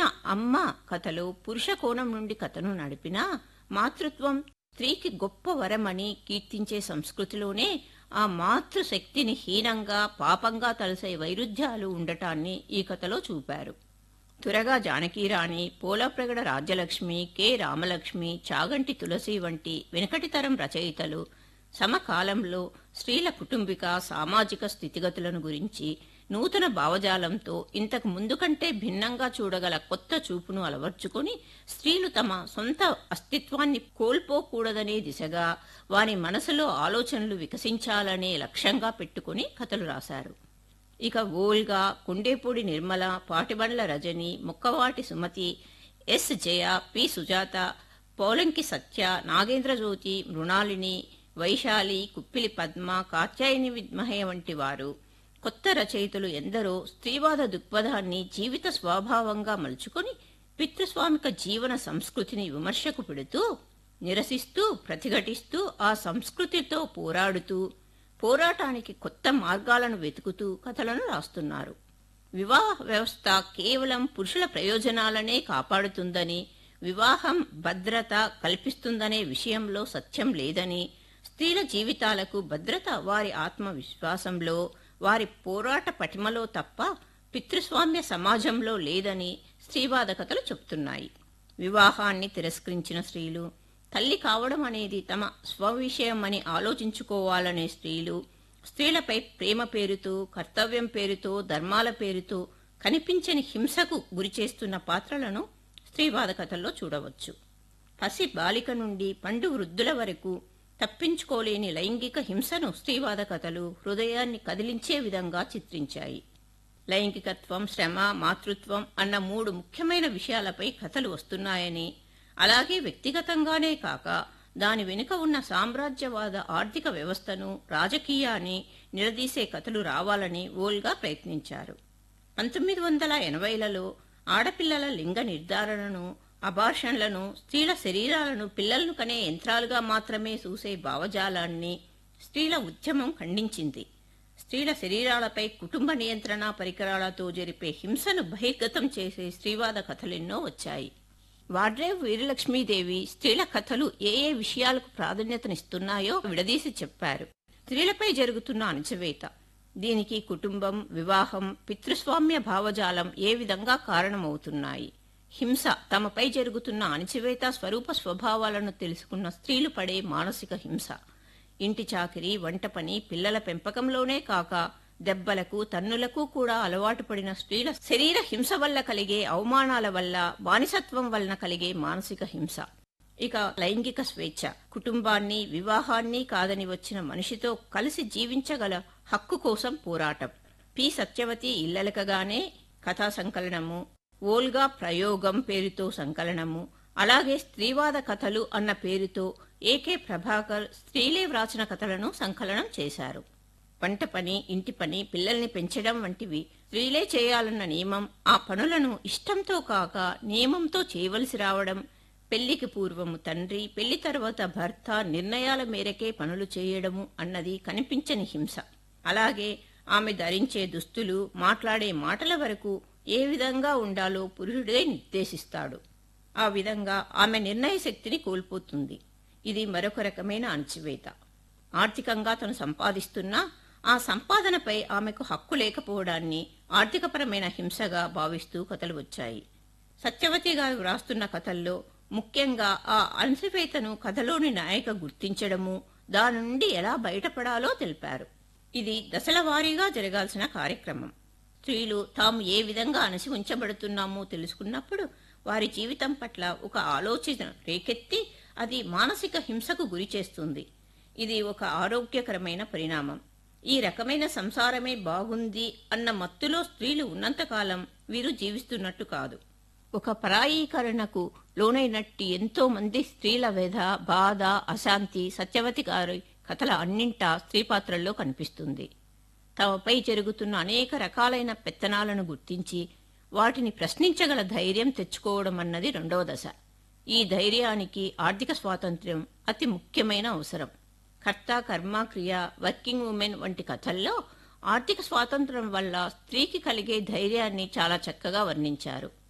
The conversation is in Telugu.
వచ్చిన అమ్మ కథలో పురుష కోణం నుండి కథను నడిపినా మాతృత్వం స్త్రీకి గొప్ప వరమని కీర్తించే సంస్కృతిలోనే ఆ మాతృశక్తిని హీనంగా పాపంగా తలసే వైరుధ్యాలు ఉండటాన్ని ఈ కథలో చూపారు త్వరగా జానకీరాణి పోలప్రగడ రాజ్యలక్ష్మి కె రామలక్ష్మి చాగంటి తులసి వంటి వెనుకటితరం రచయితలు సమకాలంలో స్త్రీల కుటుంబిక సామాజిక స్థితిగతులను గురించి నూతన భావజాలంతో ఇంతకు ముందు కంటే భిన్నంగా చూడగల కొత్త చూపును అలవర్చుకొని స్త్రీలు తమ సొంత అస్తిత్వాన్ని కోల్పోకూడదనే దిశగా వారి మనసులో ఆలోచనలు వికసించాలనే లక్ష్యంగా పెట్టుకుని కథలు రాశారు ఇక ఓల్గా కొండేపూడి నిర్మల పాటిబండ్ల రజని ముక్కవాటి సుమతి ఎస్ జయ పి సుజాత పోలంకి సత్య నాగేంద్ర జ్యోతి మృణాలిని వైశాలి కుప్పిలి పద్మ కాత్యాయని విద్మహే వంటి వారు కొత్త రచయితలు ఎందరో స్త్రీవాద దృక్పథాన్ని జీవిత స్వభావంగా మలుచుకొని పితృస్వామిక జీవన సంస్కృతిని విమర్శకు పెడుతూ నిరసిస్తూ ప్రతిఘటిస్తూ ఆ సంస్కృతితో పోరాడుతూ పోరాటానికి కొత్త మార్గాలను వెతుకుతూ కథలను రాస్తున్నారు వివాహ వ్యవస్థ కేవలం పురుషుల ప్రయోజనాలనే కాపాడుతుందని వివాహం భద్రత కల్పిస్తుందనే విషయంలో సత్యం లేదని స్త్రీల జీవితాలకు భద్రత వారి ఆత్మవిశ్వాసంలో వారి పోరాట పటిమలో తప్ప పితృస్వామ్య సమాజంలో లేదని స్త్రీవాద కథలు చెప్తున్నాయి వివాహాన్ని తిరస్కరించిన స్త్రీలు తల్లి కావడం అనేది తమ స్వవిషయం అని ఆలోచించుకోవాలనే స్త్రీలు స్త్రీలపై ప్రేమ పేరుతో కర్తవ్యం పేరుతో ధర్మాల పేరుతో కనిపించని హింసకు గురిచేస్తున్న పాత్రలను స్త్రీవాద కథల్లో చూడవచ్చు పసి బాలిక నుండి పండు వృద్ధుల వరకు తప్పించుకోలేని లైంగిక హింసను స్త్రీవాద కథలు హృదయాన్ని కదిలించే విధంగా చిత్రించాయి లైంగికత్వం శ్రమ మాతృత్వం అన్న మూడు ముఖ్యమైన విషయాలపై కథలు వస్తున్నాయని అలాగే వ్యక్తిగతంగానే కాక దాని వెనుక ఉన్న సామ్రాజ్యవాద ఆర్థిక వ్యవస్థను రాజకీయాన్ని నిలదీసే కథలు రావాలని ఓల్గా ప్రయత్నించారు పంతొమ్మిది వందల ఎనభైలలో ఆడపిల్లల లింగ నిర్ధారణను అబార్షన్లను స్త్రీల శరీరాలను పిల్లలను కనే యంత్రాలుగా మాత్రమే చూసే భావజాలాన్ని స్త్రీల ఉద్యమం ఖండించింది స్త్రీల శరీరాలపై కుటుంబ నియంత్రణ పరికరాలతో జరిపే హింసను బహిర్గతం చేసే స్త్రీవాద కథలెన్నో వచ్చాయి వాడ్రేవ్ వీరలక్ష్మీదేవి స్త్రీల కథలు ఏ ఏ విషయాలకు ప్రాధాన్యతనిస్తున్నాయో విడదీసి చెప్పారు స్త్రీలపై జరుగుతున్న అణచివేత దీనికి కుటుంబం వివాహం పితృస్వామ్య భావజాలం ఏ విధంగా కారణమవుతున్నాయి హింస తమపై జరుగుతున్న అణచివేత స్వరూప స్వభావాలను తెలుసుకున్న స్త్రీలు పడే మానసిక హింస ఇంటి చాకిరి వంట పని పిల్లల పెంపకంలోనే కాక దెబ్బలకు తన్నులకు కూడా అలవాటు పడిన స్త్రీల శరీర హింస వల్ల కలిగే అవమానాల వల్ల బానిసత్వం వలన కలిగే మానసిక హింస ఇక లైంగిక స్వేచ్ఛ కుటుంబాన్ని వివాహాన్ని కాదని వచ్చిన మనిషితో కలిసి జీవించగల హక్కు కోసం పోరాటం పి సత్యవతి ఇల్లలకగానే కథా సంకలనము ఓల్గా ప్రయోగం పేరుతో సంకలనము అలాగే స్త్రీవాద కథలు అన్న పేరుతో ఏకే ప్రభాకర్ స్త్రీలే వ్రాసిన కథలను సంకలనం చేశారు వంట పని ఇంటి పని పిల్లల్ని పెంచడం వంటివి స్త్రీలే చేయాలన్న నియమం ఆ పనులను ఇష్టంతో కాక నియమంతో చేయవలసి రావడం పెళ్లికి పూర్వము తండ్రి పెళ్లి తర్వాత భర్త నిర్ణయాల మేరకే పనులు చేయడము అన్నది కనిపించని హింస అలాగే ఆమె ధరించే దుస్తులు మాట్లాడే మాటల వరకు ఏ విధంగా ఉండాలో పురుషుడే నిర్దేశిస్తాడు ఆ విధంగా ఆమె నిర్ణయ శక్తిని కోల్పోతుంది ఇది మరొక రకమైన అణచివేత ఆర్థికంగా తను సంపాదిస్తున్నా ఆ సంపాదనపై ఆమెకు హక్కు లేకపోవడాన్ని ఆర్థికపరమైన హింసగా భావిస్తూ కథలు వచ్చాయి సత్యవతి గారు వ్రాస్తున్న కథల్లో ముఖ్యంగా ఆ అణచివేతను కథలోని నాయక గుర్తించడము దాని నుండి ఎలా బయటపడాలో తెలిపారు ఇది దశల వారీగా జరగాల్సిన కార్యక్రమం స్త్రీలు తాము ఏ విధంగా అణసి ఉంచబడుతున్నామో తెలుసుకున్నప్పుడు వారి జీవితం పట్ల ఒక ఆలోచన రేకెత్తి అది మానసిక హింసకు గురి చేస్తుంది ఇది ఒక ఆరోగ్యకరమైన పరిణామం ఈ రకమైన సంసారమే బాగుంది అన్న మత్తులో స్త్రీలు ఉన్నంతకాలం వీరు జీవిస్తున్నట్టు కాదు ఒక పరాయీకరణకు లోనైనట్టి ఎంతో మంది స్త్రీల వ్యధ బాధ అశాంతి సత్యవతి గారి కథల అన్నింటా స్త్రీ పాత్రల్లో కనిపిస్తుంది తమపై జరుగుతున్న అనేక రకాలైన పెత్తనాలను గుర్తించి వాటిని ప్రశ్నించగల ధైర్యం తెచ్చుకోవడం అన్నది రెండవ దశ ఈ ధైర్యానికి ఆర్థిక స్వాతంత్ర్యం అతి ముఖ్యమైన అవసరం కర్త కర్మ క్రియ వర్కింగ్ ఉమెన్ వంటి కథల్లో ఆర్థిక స్వాతంత్రం వల్ల స్త్రీకి కలిగే ధైర్యాన్ని చాలా చక్కగా వర్ణించారు